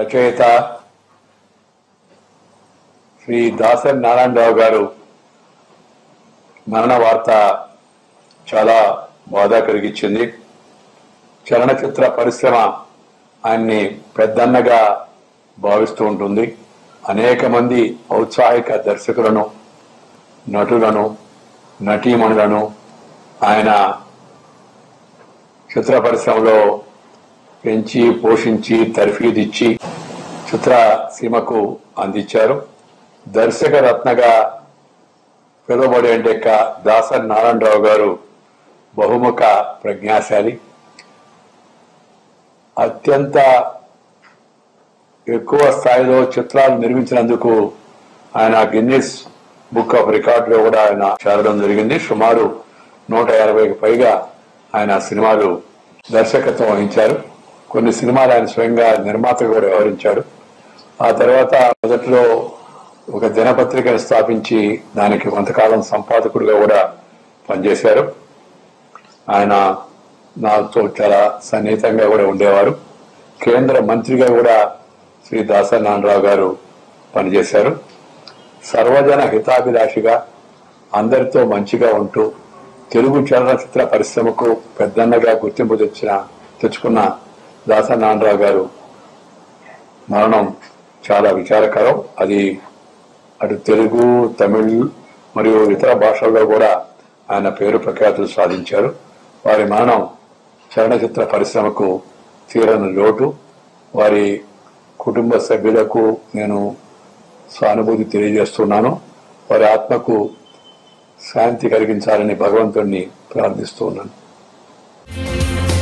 రచయిత శ్రీ దాసరి నారాయణరావు గారు మరణ వార్త చాలా బాధ కలిగించింది చలనచిత్ర పరిశ్రమ ఆయన్ని పెద్దన్నగా భావిస్తూ ఉంటుంది అనేక మంది ఔత్సాహిక దర్శకులను నటులను నటీమణులను ఆయన చిత్ర పరిశ్రమలో పెంచి పోషించి తర్ఫీదిచ్చి చిత్ర సీమకు అందించారు దర్శక రత్నగా పిలువబడే దాసరి నారాయణరావు గారు బహుముఖ ప్రజ్ఞాశాలి అత్యంత ఎక్కువ స్థాయిలో చిత్రాలు నిర్మించినందుకు ఆయన గిన్నిస్ బుక్ ఆఫ్ రికార్డులో కూడా ఆయన చేరడం జరిగింది సుమారు నూట యాభైకి పైగా ఆయన సినిమాలు దర్శకత్వం వహించారు కొన్ని సినిమాలు ఆయన స్వయంగా నిర్మాతగా కూడా వ్యవహరించాడు ఆ తర్వాత మొదట్లో ఒక దినపత్రికను స్థాపించి దానికి కొంతకాలం సంపాదకుడిగా కూడా పనిచేశారు ఆయన నాతో చాలా సన్నిహితంగా కూడా ఉండేవారు కేంద్ర మంత్రిగా కూడా శ్రీ దాసరి నారాయణరావు గారు పనిచేశారు సర్వజన హితాభిలాషిగా అందరితో మంచిగా ఉంటూ తెలుగు చలనచిత్ర పరిశ్రమకు పెద్దన్నగా గుర్తింపు తెచ్చిన తెచ్చుకున్న దాసరి నారాయణరావు గారు మరణం చాలా విచారకరం అది అటు తెలుగు తమిళ్ మరియు ఇతర భాషల్లో కూడా ఆయన పేరు ప్రఖ్యాతులు సాధించారు వారి మరణం చలనచిత్ర పరిశ్రమకు తీరని లోటు వారి కుటుంబ సభ్యులకు నేను సానుభూతి తెలియజేస్తున్నాను వారి ఆత్మకు శాంతి కలిగించాలని భగవంతుణ్ణి ప్రార్థిస్తూ ఉన్నాను